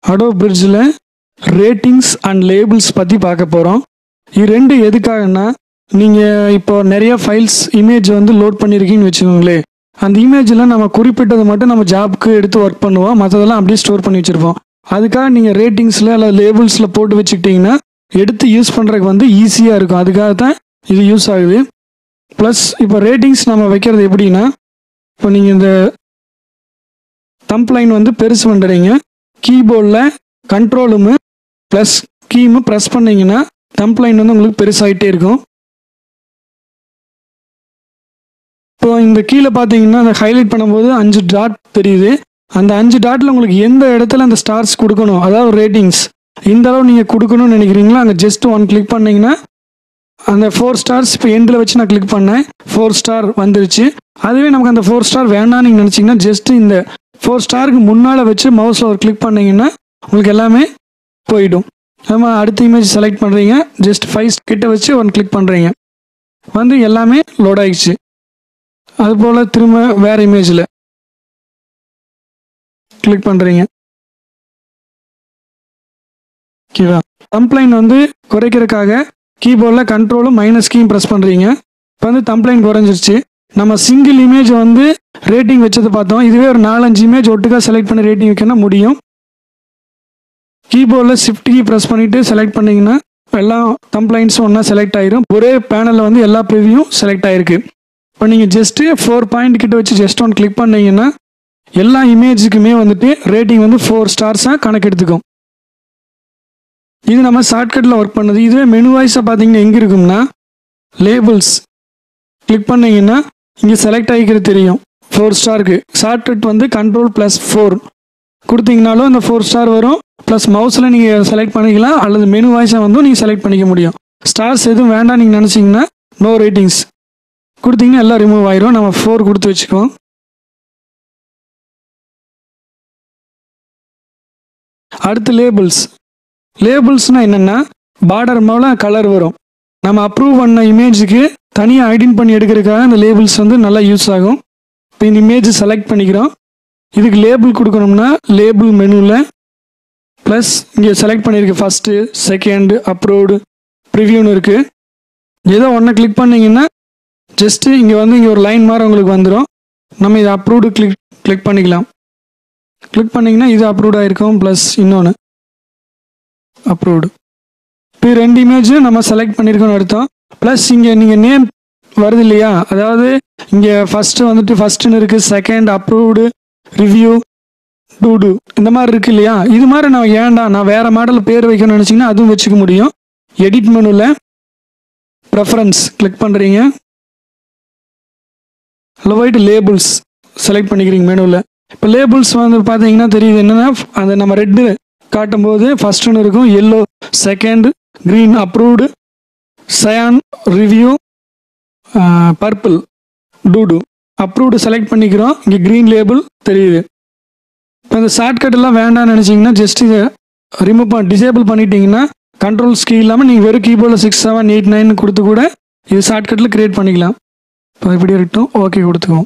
அடோ பிரிட்ஜில் ratings and labels பற்றி பார்க்க போகிறோம் இது ரெண்டு எதுக்காகன்னா நீங்கள் இப்போ நிறைய ஃபைல்ஸ் இமேஜ் வந்து லோட் பண்ணியிருக்கீங்கன்னு வச்சுக்கோங்களேன் அந்த இமேஜில் நம்ம குறிப்பிட்டதை மட்டும் நம்ம ஜாப்க்கு எடுத்து ஒர்க் பண்ணுவோம் மற்றதெல்லாம் அப்படியே ஸ்டோர் பண்ணி வச்சுருப்போம் அதுக்காக நீங்கள் ரேட்டிங்ஸில் அல்லது லேபிள்ஸில் போட்டு வச்சுக்கிட்டிங்கன்னா எடுத்து யூஸ் பண்ணுறதுக்கு வந்து ஈஸியாக இருக்கும் அதுக்காக தான் இது யூஸ் ஆகுது ப்ளஸ் இப்போ ரேட்டிங்ஸ் நம்ம வைக்கிறது எப்படின்னா இப்போ நீங்கள் இந்த தம்ப் லைன் வந்து பெருசு பண்ணுறீங்க கீபோர்டில் கண்ட்ரோலுமு ப்ளஸ் கீமு ப்ரெஸ் பண்ணீங்கன்னா தம்ப் லைன் வந்து உங்களுக்கு பெருசாகிட்டே இருக்கும் இப்போ இந்த கீழே பார்த்தீங்கன்னா அந்த ஹைலைட் பண்ணும்போது அஞ்சு டாட் தெரியுது அந்த அஞ்சு டாட்டில் உங்களுக்கு எந்த இடத்துல அந்த ஸ்டார்ஸ் கொடுக்கணும் அதாவது ரேட்டிங்ஸ் இந்த அளவு நீங்கள் கொடுக்கணும்னு நினைக்கிறீங்களோ அங்கே ஜஸ்ட் ஒன் கிளிக் பண்ணீங்கன்னா அந்த ஃபோர் ஸ்டார்ஸ் இப்போ எண்டில் வச்சு நான் கிளிக் பண்ணேன் ஃபோர் ஸ்டார் வந்துருச்சு அதுவே நமக்கு அந்த ஃபோர் ஸ்டார் வேண்டாம்னு நீங்கள் நினச்சிங்கன்னா ஜஸ்ட் இந்த ஃபோர் ஸ்டாருக்கு முன்னால் வச்சு மவுஸில் ஒரு கிளிக் பண்ணீங்கன்னா உங்களுக்கு எல்லாமே போயிடும் நம்ம அடுத்த இமேஜ் செலக்ட் பண்ணுறீங்க ஜஸ்ட் ஃபைவ் கிட்ட வச்சு ஒன் கிளிக் பண்ணுறீங்க வந்து எல்லாமே லோட் ஆயிடுச்சு அதுபோல் திரும்ப வேறு இமேஜில் கிளிக் பண்ணுறீங்க ஓகேவா கம்ப்ளைண்ட் வந்து குறைக்கிறதுக்காக கீபோர்டில் கண்ட்ரோலும் மைனஸ் கீயும் ப்ரெஸ் பண்ணுறீங்க இப்போ வந்து கம்ப்ளைண்ட் குறைஞ்சிருச்சு நம்ம சிங்கிள் இமேஜ் வந்து ரேட்டிங் வச்சது பார்த்தோம் இதுவே ஒரு நாலஞ்சு இமேஜ் ஒட்டுக்கா செலக்ட் பண்ணி ரேட்டிங் வைக்கணும் முடியும் கீபோர்டில் ஷிஃப்ட் கீ ப்ரெஸ் பண்ணிவிட்டு செலக்ட் பண்ணிங்கன்னா எல்லா கம்ப்ளைண்ட்ஸும் ஒன்றா செலக்ட் ஆயிரும் ஒரே பேனலில் வந்து எல்லா ப்ரிவியூம் செலக்ட் ஆயிருக்கு இப்போ நீங்கள் ஜஸ்ட்டு ஃபோர் பாயிண்ட் கிட்ட வச்சு ஜஸ்ட் ஒன் கிளிக் பண்ணீங்கன்னா எல்லா இமேஜுக்குமே வந்துட்டு ரேட்டிங் வந்து ஃபோர் ஸ்டார்ஸாக கணக்கு எடுத்துக்கும் இது நம்ம ஷார்ட்கட்டில் ஒர்க் பண்ணுது இதுவே மெனு வாய்ஸாக பார்த்தீங்கன்னா எங்கே இருக்கும்னா லேபிள்ஸ் கிளிக் பண்ணீங்கன்னா இங்கே செலக்ட் ஆகிக்கிறது தெரியும் ஃபோர் ஸ்டாருக்கு ஷார்ட்கட் வந்து கண்ட்ரோல் ப்ளஸ் ஃபோர் கொடுத்தீங்கனாலும் அந்த ஃபோர் ஸ்டார் வரும் ப்ளஸ் மவுஸில் நீங்கள் செலக்ட் பண்ணிக்கலாம் அல்லது மெனு வாய்ஸாக வந்து நீங்கள் செலக்ட் பண்ணிக்க முடியும் ஸ்டார்ஸ் எதுவும் வேண்டாம் நீங்கள் நினச்சிங்கன்னா நோ ரேட்டிங்ஸ் கொடுத்தீங்கன்னா எல்லாம் ரிமூவ் ஆயிரும் நம்ம ஃபோர் கொடுத்து வச்சுக்குவோம் அடுத்து லேபிள்ஸ் லேபிள்ஸ்னால் என்னென்னா பார்டர் மேலே கலர் வரும் நம்ம அப்ரூவ் பண்ண இமேஜுக்கு தனியாக ஐடென்ட் பண்ணி எடுக்கிறதுக்காக அந்த லேபிள்ஸ் வந்து நல்லா யூஸ் ஆகும் இப்போ இந்த இமேஜ் செலக்ட் பண்ணிக்கிறோம் இதுக்கு லேபிள் கொடுக்கணும்னா லேபிள் மெனுவில் ப்ளஸ் இங்கே செலக்ட் பண்ணியிருக்கு ஃபஸ்ட்டு செகண்டு அப்ரூவ்டு ப்ரிவியூன்னு இருக்குது ஏதோ ஒன்றை கிளிக் பண்ணிங்கன்னா ஜஸ்ட்டு இங்கே வந்து இங்கே ஒரு லைன் மாதிரி உங்களுக்கு வந்துடும் நம்ம இதை அப்ரூவ்டு கிளிக் கிளிக் பண்ணிக்கலாம் கிளிக் பண்ணிங்கன்னா இது அப்ரூவ்ட் ஆகிருக்கும் ப்ளஸ் இன்னொன்று அப்ரூவ்டு இப்போ ரெண்டு இமேஜும் நம்ம செலக்ட் பண்ணியிருக்கோம்னு அர்த்தம் ப்ளஸ் இங்கே நீங்கள் நேம் வருது இல்லையா அதாவது இங்கே ஃபஸ்ட்டு வந்துட்டு ஃபஸ்ட்டுன்னு இருக்குது second approved review to do இந்த மாதிரி இருக்கு இல்லையா இது மாதிரி நான் ஏன்டா நான் வேறு மாடல் பேர் வைக்கணும்னு நினச்சிங்கன்னா அதுவும் வச்சுக்க முடியும் எடிட் மெனுவில் ப்ரெஃபரன்ஸ் கிளிக் பண்ணுறீங்க அதில் போயிட்டு லேபிள்ஸ் செலக்ட் பண்ணிக்கிறீங்க மெனுவில் இப்போ லேபிள்ஸ் வந்து பார்த்தீங்கன்னா தெரியுது என்னென்னா அந்த நம்ம ரெட்டு காட்டும்போது ஃபர்ஸ்ட் ஒன்று இருக்கும் yellow second green approved cyan review purple to do approved select பண்ணிக்கிறோம் இங்கே க்ரீன் லேபிள் தெரியுது இப்போ இந்த ஷார்ட்கட் எல்லாம் வேண்டாம்னு நினச்சிங்கன்னா ஜஸ்ட் இதை ரிமூவ் பண்ண டிசேபிள் பண்ணிட்டீங்கன்னா கண்ட்ரோல் ஸ்கீ இல்லாமல் நீங்கள் வெறும் கீபோர்டில் சிக்ஸ் செவன் எயிட் நைன் கொடுத்து கூட இது ஷார்ட்கட்டில் க்ரியேட் பண்ணிக்கலாம் இப்போ இப்படி இருக்கட்டும் ஓகே கொடுத்துக்குவோம்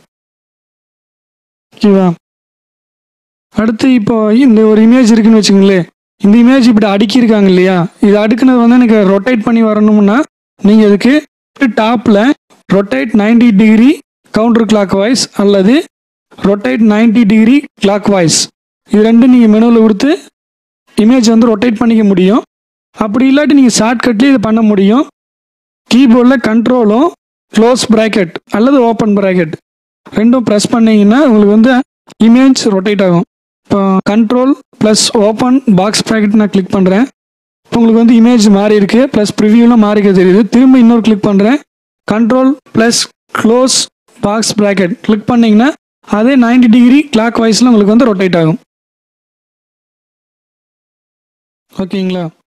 ஓகேவா அடுத்து இப்போ இந்த ஒரு இமேஜ் இருக்குன்னு வச்சுங்களேன் இந்த இமேஜ் இப்படி அடுக்கியிருக்காங்க இல்லையா இது அடுக்குனது வந்து எனக்கு ரொட்டேட் பண்ணி வரணும்னா நீங்கள் இதுக்கு டாப்பில் rotate ninety degree counter clockwise அல்லது rotate ninety degree clockwise இது ரெண்டும் நீங்கள் மெனுவில் கொடுத்து இமேஜ் வந்து ரொட்டேட் பண்ணிக்க முடியும் அப்படி இல்லாட்டி நீங்கள் ஷார்ட்கட்லேயே இது பண்ண முடியும் கீபோர்டில் கண்ட்ரோலும் க்ளோஸ் ப்ராக்கெட் அல்லது ஓப்பன் ப்ராக்கெட் ரெண்டும் ப்ரெஸ் பண்ணீங்கன்னா உங்களுக்கு வந்து இமேஜ் ரொட்டேட் ஆகும் இப்போ control plus open box bracket நான் கிளிக் பண்ணுறேன் இப்போ உங்களுக்கு வந்து இமேஜ் மாறி இருக்கு ப்ளஸ் ப்ரிவியூலாம் மாறிக்க தெரியுது திரும்ப இன்னொரு கிளிக் பண்ணுறேன் control plus close box bracket click பண்ணிங்கன்னா அதே நைன்டி டிகிரி கிளாக் வைஸில் உங்களுக்கு வந்து ரொட்டேட் ஆகும் ஓகேங்களா